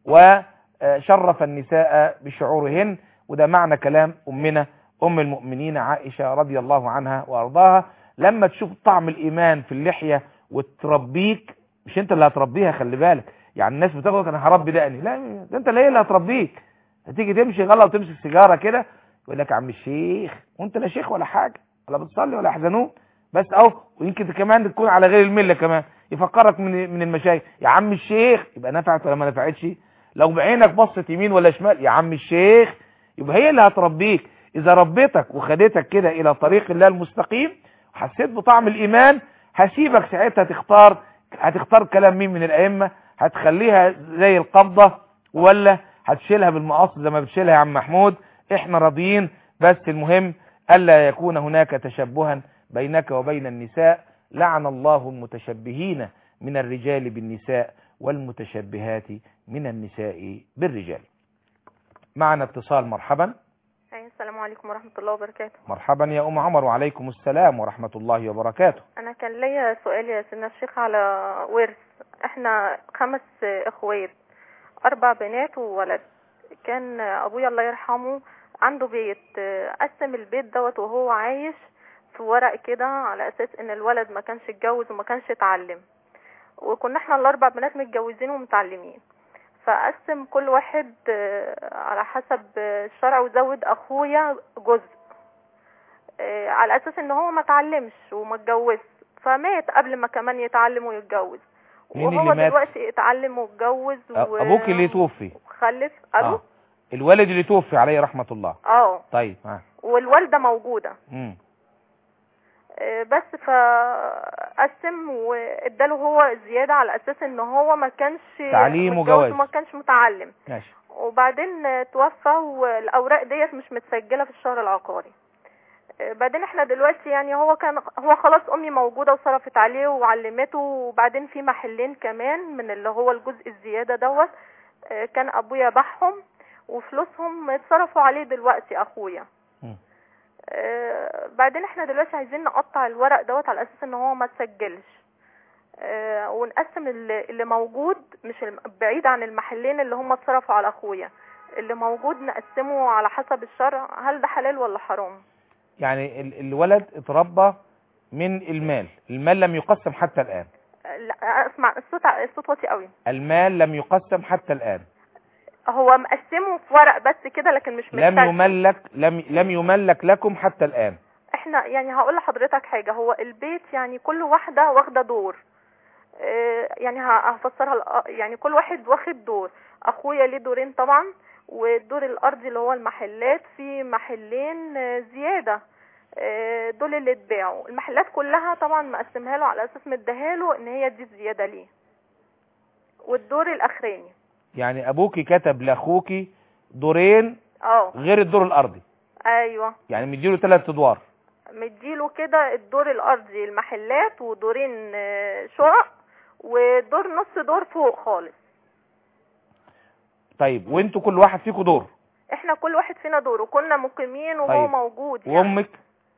وشرف النساء بشعورهن وده معنى كلام أمنا أم المؤمنين عائشة رضي الله عنها وأرضاها لما تشوف طعم الإيمان في اللحية وتربيك مش انت اللي هتربيها خلي بالك يعني الناس بتاخد انا هربي دقني لا ده انت اللي هي اللي هتربيك هتيجي تمشي غلط وتمسك سيجاره كده يقول لك يا عم الشيخ وانت لا شيخ ولا حاجه ولا بتصلي ولا حزنون بس اهو ويمكن كمان تكون على غير المله كمان يفكرك من من المشايخ يا عم الشيخ يبقى نفعت ولا ما نفعتش لو بعينك بصت يمين ولا شمال يا عم الشيخ يبقى هي اللي هتربيك اذا ربيتك وخدتك كده الى طريق الله المستقيم وحسيت بطعم الايمان هسيبك ساعتها تختار هتختار كلام مين من الائمه هتخليها زي القبضه ولا هتشيلها بالمقص زي ما بتشيلها يا عم محمود احنا راضيين بس المهم الا يكون هناك تشبها بينك وبين النساء لعن الله المتشبهين من الرجال بالنساء والمتشبهات من النساء بالرجال معنا اتصال مرحبا أيوة السلام عليكم ورحمة الله وبركاته مرحبا يا ام عمر وعليكم السلام ورحمة الله وبركاته أنا كان ليا سؤال يا سيدنا الشيخ على ورث احنا خمس اخوات أربع بنات وولد كان أبويا الله يرحمه عنده بيت قسم البيت دوت وهو عايش في ورق كده على أساس إن الولد ما كانش اتجوز وما كانش اتعلم وكنا احنا الأربع بنات متجوزين ومتعلمين فقسم كل واحد آه، على حسب الشرع وزود اخويا جزء آه، على اساس ان هو ما اتعلمش وما اتجوزش فمات قبل ما كمان يتعلم ويتجوز مين وهو اللي مات؟ دلوقتي اتعلم واتجوز أ- و- ابوك اللي توفي وخلف الو آه. الولد اللي توفي عليه رحمة الله اه طيب ها والوالده موجوده مم. آه، بس فقسم واداله هو زياده على اساس ان هو ما كانش تعليم متجوز وجواز. وما كانش متعلم ماشي وبعدين آه، توفى والاوراق ديت مش متسجله في الشهر العقاري آه، بعدين احنا دلوقتي يعني هو كان هو خلاص امي موجوده وصرفت عليه وعلمته وبعدين في محلين كمان من اللي هو الجزء الزياده دوت آه، كان ابويا باعهم وفلوسهم اتصرفوا عليه دلوقتي اخويا مم. آه، بعدين احنا دلوقتي عايزين نقطع الورق دوت على اساس ان هو ما تسجلش آه، ونقسم اللي اللي موجود مش الم- بعيد عن المحلين اللي هم اتصرفوا على اخويا اللي موجود نقسمه على حسب الشرع هل ده حلال ولا حرام يعني ال- الولد اتربى من المال المال لم يقسم حتى الآن آه، لا اسمع الصوت ع- الصوت واطي قوي المال لم يقسم حتى الآن هو مقسمه في ورق بس كده لكن مش لم متسجل. يملك لم لم يملك لكم حتى الآن احنا يعني هقول لحضرتك حاجة هو البيت يعني كل واحدة واخدة دور اه، يعني ه- هفسرها الأ- يعني كل واحد واخد دور اخويا ليه دورين طبعا والدور الارضي اللي هو المحلات في محلين اه، زيادة اه، دول اللي اتباعوا المحلات كلها طبعا مقسمها له على اساس مديها له ان هي دي زيادة ليه والدور الاخراني يعني أبوك كتب لأخوك دورين اه غير الدور الأرضي ايوه يعني مديله ثلاث أدوار مديله كده الدور الارضي المحلات ودورين آه، شقق ودور نص دور فوق خالص طيب وانتوا كل واحد فيكم دور احنا كل واحد فينا دور وكنا مقيمين وهو طيب. موجود يعني وامك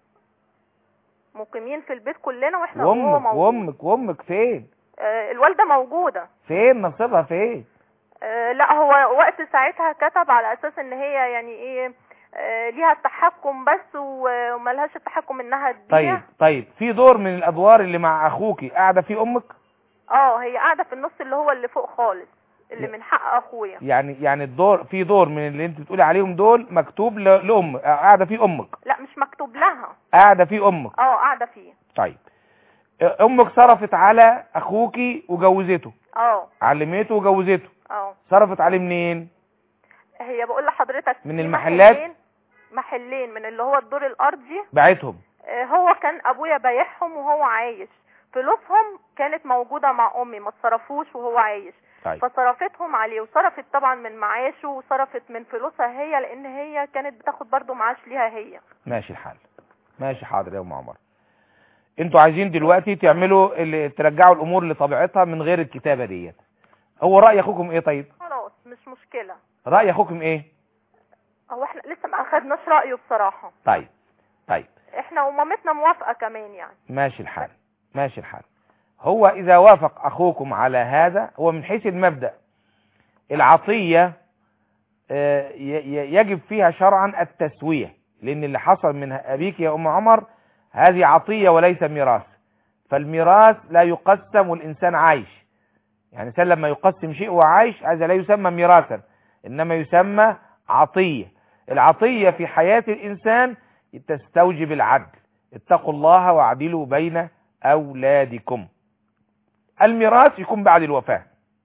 مقيمين في البيت كلنا واحنا وهو وامك موجود وامك وامك فين آه، الوالده موجوده فين نصيبها فين آه، لا هو وقت ساعتها كتب على اساس ان هي يعني ايه آه، ليها التحكم بس و- وملهاش التحكم انها تبيع طيب طيب في دور من الادوار اللي مع اخوك قاعده فيه امك اه هي قاعده في النص اللي هو اللي فوق خالص اللي من حق اخويا يعني يعني الدور في دور من اللي انت بتقولي عليهم دول مكتوب ل- لام قاعده فيه امك لا مش مكتوب لها قاعده فيه امك اه قاعده فيه طيب امك صرفت على اخوك وجوزته اه علمته وجوزته اه صرفت عليه منين هي بقول لحضرتك من في المحلات؟ محلين محلين من اللي هو الدور الارضي بعتهم آه، هو كان ابويا بايعهم وهو عايش فلوسهم كانت موجوده مع امي ما اتصرفوش وهو عايش طيب فصرفتهم عليه وصرفت طبعا من معاشه وصرفت من فلوسها هي لان هي كانت بتاخد برضو معاش ليها هي ماشي الحال ماشي حاضر يا ام عمر انتوا عايزين دلوقتي تعملوا اللي ترجعوا الامور لطبيعتها من غير الكتابه ديت هو راي اخوكم ايه طيب خلاص مش مشكله راي اخوكم ايه هو احنا لسه ما اخدناش رايه بصراحه طيب طيب احنا ومامتنا موافقه كمان يعني ماشي الحال ماشي الحال هو إذا وافق أخوكم على هذا هو من حيث المبدأ العطية آه، ي- ي- يجب فيها شرعا التسوية لأن اللي حصل من أبيك يا أم عمر هذه عطية وليس ميراث فالميراث لا يقسم والإنسان عايش يعني الإنسان لما يقسم شيء وهو عايش هذا لا يسمى ميراثا إنما يسمى عطية العطية في حياة الإنسان تستوجب العدل اتقوا الله واعدلوا بين أولادكم الميراث يكون بعد الوفاة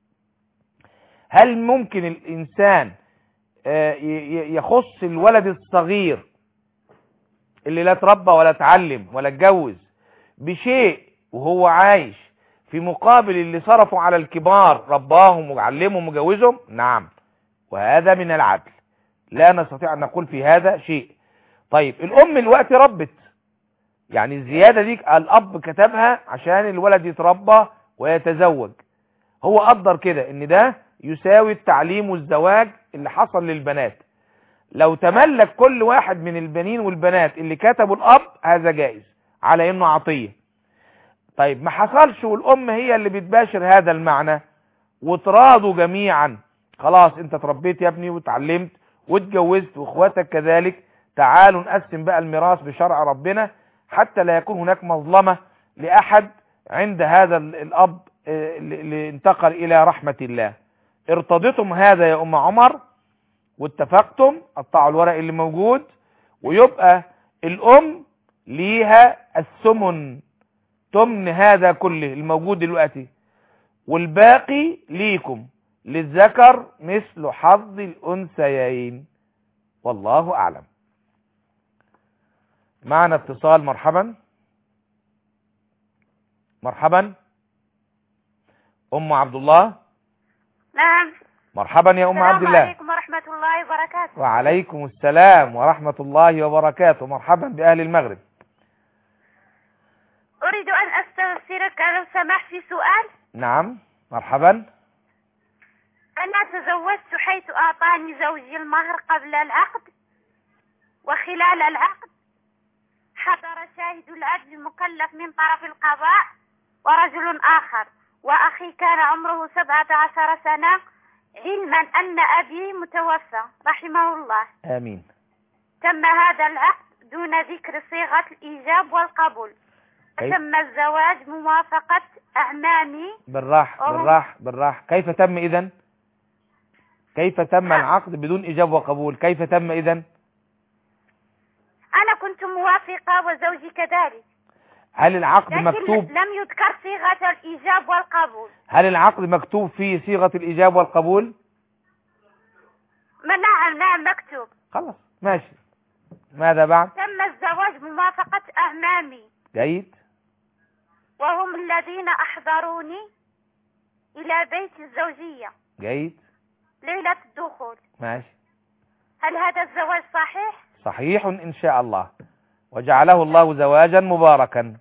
هل ممكن الإنسان آه، ي- ي- يخص الولد الصغير اللي لا تربى ولا اتعلم ولا اتجوز بشيء وهو عايش في مقابل اللي صرفوا على الكبار رباهم وعلمهم وجوزهم نعم وهذا من العدل لا نستطيع أن نقول في هذا شيء طيب الأم الوقت ربت يعني الزيادة دي الأب كتبها عشان الولد يتربى ويتزوج هو قدر كده ان ده يساوي التعليم والزواج اللي حصل للبنات لو تملك كل واحد من البنين والبنات اللي كتبوا الأب هذا جائز على انه عطية طيب ما حصلش والأم هي اللي بتباشر هذا المعنى وتراضوا جميعا خلاص انت تربيت يا ابني وتعلمت واتجوزت واخواتك كذلك تعالوا نقسم بقى الميراث بشرع ربنا حتى لا يكون هناك مظلمة لأحد عند هذا ال- الأب آه، اللي اللي انتقل إلى رحمة الله ارتضيتم هذا يا أم عمر واتفقتم قطعوا الورق اللي موجود ويبقى الأم ليها الثمن تمن هذا كله الموجود دلوقتي والباقي ليكم للذكر مثل حظ الأنثيين والله أعلم معنا اتصال مرحبا مرحبا أم عبد الله نعم مرحبا يا أم عبد السلام الله عليكم ورحمة الله وبركاته وعليكم السلام ورحمة الله وبركاته مرحبا بأهل المغرب أريد أن أستفسرك لو سمحت في سؤال نعم مرحبا أنا تزوجت حيث أعطاني زوجي المهر قبل العقد وخلال العقد حضر شاهد العدل المكلف من طرف القضاء ورجل آخر وأخي كان عمره سبعة عشر سنة علما أن أبي متوفى رحمه الله آمين تم هذا العقد دون ذكر صيغة الإيجاب والقبول كيف؟ تم الزواج موافقة أعمامي بالراح أوه. بالراح بالراح كيف تم إذن كيف تم العقد بدون إجابة وقبول كيف تم إذن أنا كنت موافقة وزوجي كذلك هل العقد لكن مكتوب لم يذكر صيغة الإيجاب والقبول هل العقد مكتوب فيه صيغة الإجابة والقبول ما نعم نعم مكتوب خلاص ماشي ماذا بعد تم الزواج بموافقة أعمامي جيد وهم الذين أحضروني إلى بيت الزوجية جيد ليلة الدخول ماشي هل هذا الزواج صحيح؟ صحيح إن شاء الله وجعله الله زواجا مباركا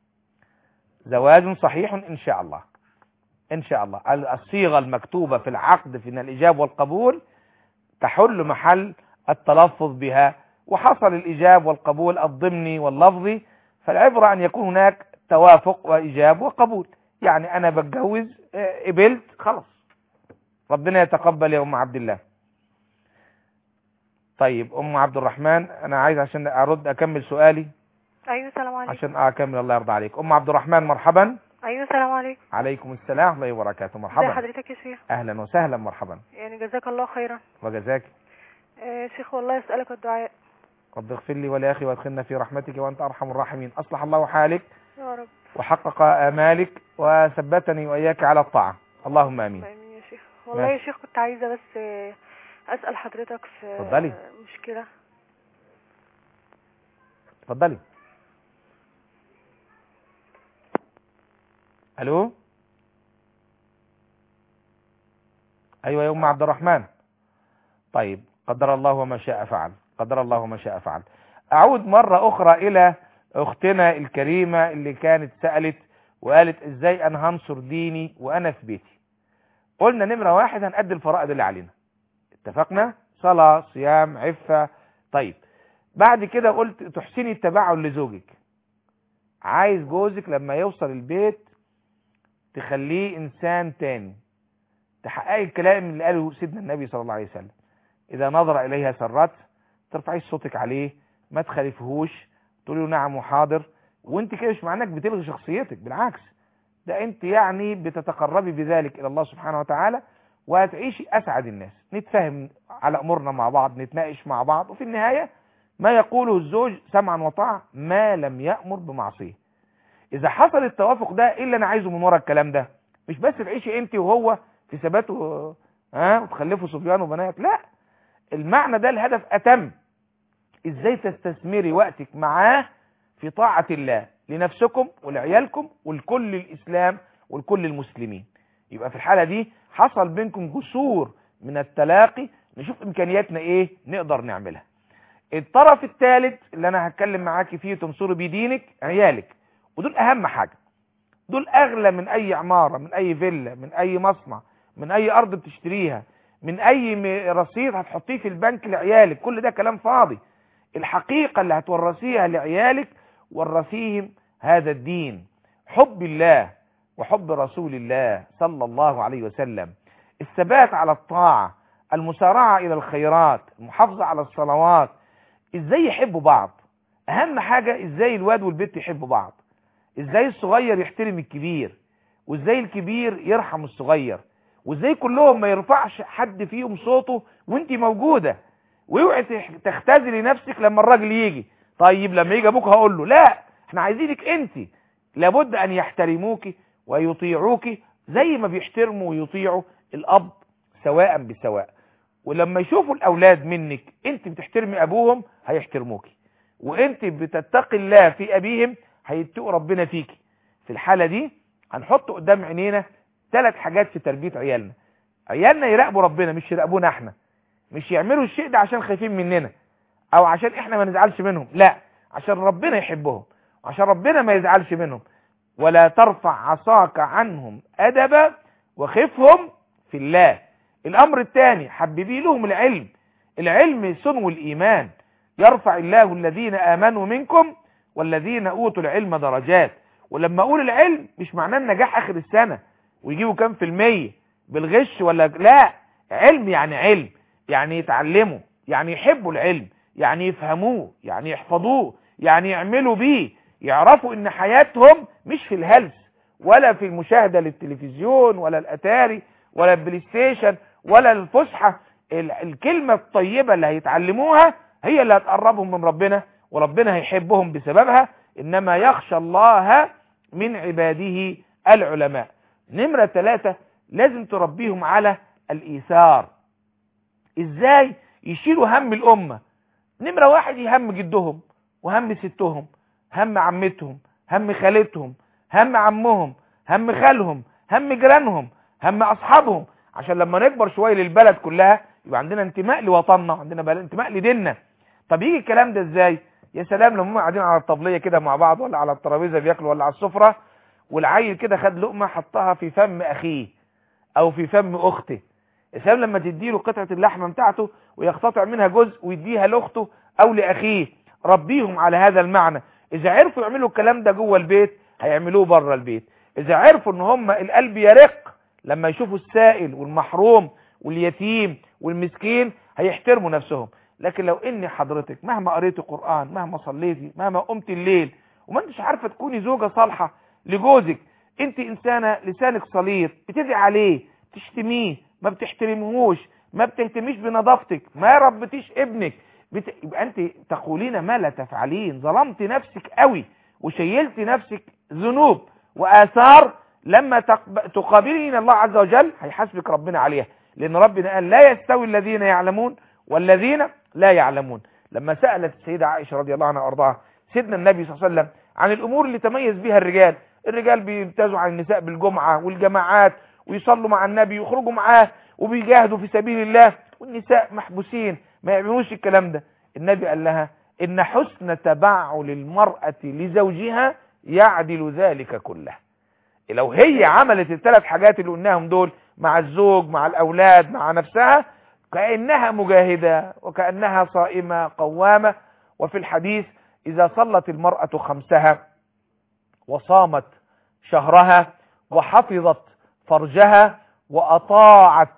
زواج صحيح إن شاء الله إن شاء الله الصيغة المكتوبة في العقد في الإجاب والقبول تحل محل التلفظ بها وحصل الإجاب والقبول الضمني واللفظي فالعبرة أن يكون هناك توافق وإجاب وقبول يعني أنا بتجوز آه، قبلت خلاص ربنا يتقبل يا أم عبد الله طيب أم عبد الرحمن أنا عايز عشان أرد أكمل سؤالي ايوه السلام عليكم عشان أكمل الله يرضى عليك أم عبد الرحمن مرحبا ايوه السلام عليكم عليكم السلام ورحمة الله وبركاته ازي مرحبا حضرتك يا شيخ أهلا وسهلا مرحبا يعني جزاك الله خيرا وجزاك آه، يا شيخ والله اسالك الدعاء رب اغفر لي ولأخي وادخلنا في رحمتك وأنت أرحم الراحمين أصلح الله حالك يا رب وحقق آمالك وثبتني وإياك على الطاعة اللهم آمين امين يا شيخ والله يا ماشي. شيخ كنت عايزه بس آه، اسال حضرتك في اتفضلي. آه، مشكله اتفضلي الو ايوه يا ام عبد الرحمن طيب قدر الله وما شاء فعل قدر الله وما شاء فعل اعود مرة اخرى الى اختنا الكريمة اللي كانت سألت وقالت ازاي انا هنصر ديني وانا في بيتي قلنا نمرة واحد هنأدي الفرائض اللي علينا اتفقنا صلاة صيام عفة طيب بعد كده قلت تحسني التباعد لزوجك عايز جوزك لما يوصل البيت تخليه انسان تاني تحققي الكلام اللي قاله سيدنا النبي صلى الله عليه وسلم اذا نظر اليها سرت ترفعي صوتك عليه ما تخالفهوش تقولي له نعم وحاضر وانت كده مش معناك بتلغي شخصيتك بالعكس ده انت يعني بتتقربي بذلك الى الله سبحانه وتعالى وهتعيشي اسعد الناس نتفاهم على امورنا مع بعض نتناقش مع بعض وفي النهاية ما يقوله الزوج سمعا وطاعة ما لم يأمر بمعصية اذا حصل التوافق ده ايه اللي انا عايزه من ورا الكلام ده مش بس تعيشي انت وهو في ثبات و... ها وتخلفوا صبيان وبنات لا المعنى ده الهدف اتم ازاي تستثمري وقتك معاه في طاعة الله لنفسكم ولعيالكم ولكل الاسلام ولكل المسلمين يبقى في الحالة دي حصل بينكم جسور من التلاقي نشوف امكانياتنا ايه نقدر نعملها الطرف الثالث اللي انا هتكلم معاكي فيه تنصري بيه دينك عيالك ودول اهم حاجة دول اغلى من اي عمارة من اي فيلا من اي مصنع من اي ارض بتشتريها من اي م- رصيد هتحطيه في البنك لعيالك كل ده كلام فاضي الحقيقة اللي هتورثيها لعيالك ورثيهم هذا الدين حب الله وحب رسول الله صلى الله عليه وسلم الثبات على الطاعة المسارعة إلى الخيرات المحافظة على الصلوات إزاي يحبوا بعض أهم حاجة إزاي الواد والبنت يحبوا بعض إزاي الصغير يحترم الكبير وإزاي الكبير يرحم الصغير وإزاي كلهم ما يرفعش حد فيهم صوته وانت موجودة واوعي تح- تختزلي نفسك لما الراجل يجي طيب لما يجي ابوك هقول له لا احنا عايزينك انت لابد ان يحترموك ويطيعوك زي ما بيحترموا ويطيعوا الاب سواء بسواء ولما يشوفوا الاولاد منك انت بتحترمي ابوهم هيحترموك وانت بتتقي الله في ابيهم هيتقوا ربنا فيك في الحالة دي هنحط قدام عينينا ثلاث حاجات في تربية عيالنا عيالنا يراقبوا ربنا مش يراقبونا احنا مش يعملوا الشيء ده عشان خايفين مننا او عشان احنا ما نزعلش منهم لا عشان ربنا يحبهم وعشان ربنا ما يزعلش منهم ولا ترفع عصاك عنهم ادبا وخفهم في الله الامر الثاني حببي لهم العلم العلم سنو الايمان يرفع الله الذين امنوا منكم والذين اوتوا العلم درجات ولما اقول العلم مش معناه النجاح اخر السنة ويجيبوا كام في المية بالغش ولا لا علم يعني علم يعني يتعلموا يعني يحبوا العلم يعني يفهموه يعني يحفظوه يعني يعملوا بيه يعرفوا ان حياتهم مش في الهلس ولا في المشاهدة للتلفزيون ولا الاتاري ولا البلاي ستيشن ولا الفسحة الكلمة الطيبة اللي هيتعلموها هي اللي هتقربهم من ربنا وربنا هيحبهم بسببها انما يخشى الله من عباده العلماء نمرة ثلاثة لازم تربيهم على الايثار ازاي يشيلوا هم الامة نمرة واحد يهم جدهم وهم ستهم هم عمتهم هم خالتهم هم عمهم هم خالهم هم جيرانهم هم اصحابهم عشان لما نكبر شوية للبلد كلها يبقى عندنا انتماء لوطننا عندنا انتماء لديننا طب يجي الكلام ده ازاي يا سلام لما هم قاعدين على الطبلية كده مع بعض ولا على الترابيزة بياكلوا ولا على السفرة والعيل كده خد لقمة حطها في فم اخيه او في فم اخته يا سلام لما تديله قطعة اللحمة بتاعته ويقتطع منها جزء ويديها لاخته او لاخيه ربيهم على هذا المعنى اذا عرفوا يعملوا الكلام ده جوه البيت هيعملوه بره البيت اذا عرفوا ان هم القلب يرق لما يشوفوا السائل والمحروم واليتيم والمسكين هيحترموا نفسهم لكن لو اني حضرتك مهما قريتي قرآن مهما صليتي مهما قمت الليل وما انتش عارفة تكوني زوجة صالحة لجوزك انت انسانة لسانك صليط بتدعي عليه تشتميه ما بتحترمهوش ما بتهتميش بنظافتك ما ربتيش ابنك بت... يبقى انت تقولين ما لا تفعلين ظلمت نفسك قوي وشيلت نفسك ذنوب واثار لما تقب... تقابلين الله عز وجل هيحاسبك ربنا عليها لان ربنا قال لا يستوي الذين يعلمون والذين لا يعلمون لما سألت السيدة عائشة رضي الله عنها وارضاها سيدنا النبي صلى الله عليه وسلم عن الامور اللي تميز بها الرجال الرجال بيمتازوا عن النساء بالجمعة والجماعات ويصلوا مع النبي ويخرجوا معاه وبيجاهدوا في سبيل الله والنساء محبوسين ما يعملوش الكلام ده النبي قال لها ان حسن تبعل المرأة لزوجها يعدل ذلك كله لو هي عملت الثلاث حاجات اللي قلناهم دول مع الزوج مع الاولاد مع نفسها كأنها مجاهدة وكأنها صائمة قوامة وفي الحديث إذا صلت المرأة خمسها وصامت شهرها وحفظت فرجها وأطاعت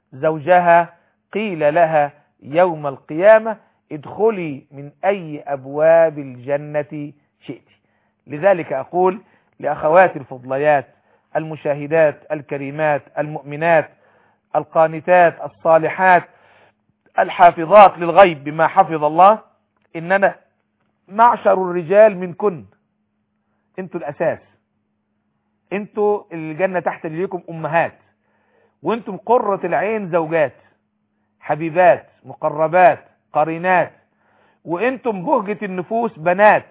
زوجها قيل لها يوم القيامة ادخلي من أي أبواب الجنة شئت لذلك أقول لأخوات الفضليات المشاهدات الكريمات المؤمنات القانتات الصالحات الحافظات للغيب بما حفظ الله إننا معشر الرجال منكن انتوا الأساس انتوا الجنة تحت رجليكم أمهات وانتم قرة العين زوجات حبيبات مقربات قرينات وانتم بهجة النفوس بنات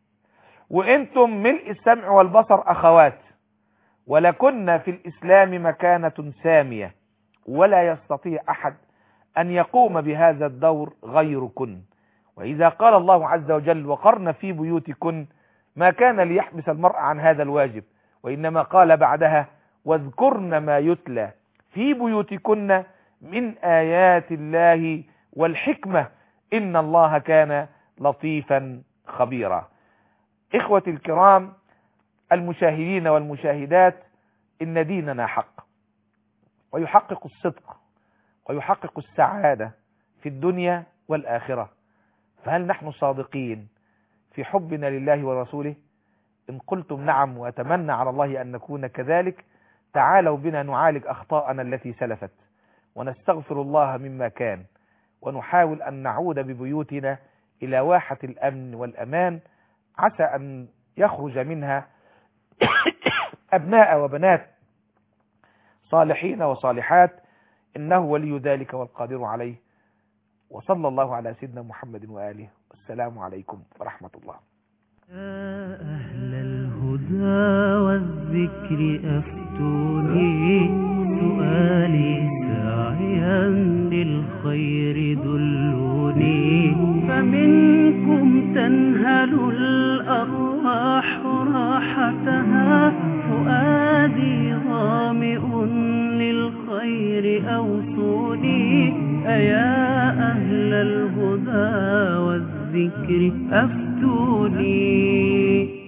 وانتم ملء السمع والبصر أخوات ولكن في الإسلام مكانة سامية ولا يستطيع أحد أن يقوم بهذا الدور غيركن وإذا قال الله عز وجل وقرن في بيوتكن ما كان ليحبس المرء عن هذا الواجب وإنما قال بعدها واذكرن ما يتلى في بيوتكن من آيات الله والحكمة إن الله كان لطيفا خبيرا إخوتي الكرام المشاهدين والمشاهدات إن ديننا حق ويحقق الصدق ويحقق السعادة في الدنيا والآخرة فهل نحن صادقين في حبنا لله ورسوله إن قلتم نعم وأتمنى على الله أن نكون كذلك تعالوا بنا نعالج أخطاءنا التي سلفت ونستغفر الله مما كان ونحاول أن نعود ببيوتنا إلى واحة الأمن والأمان عسى أن يخرج منها أبناء وبنات صالحين وصالحات إنه ولي ذلك والقادر عليه وصلى الله على سيدنا محمد وآله والسلام عليكم ورحمة الله يا أهل الهدى والذكر أفتوني سؤالي ساعيا للخير دلوني فمنكم تنهل الأرواح راحتها فؤادي ظامئ للخير أوصوني أيا أهل الهدى والذكر أفتوني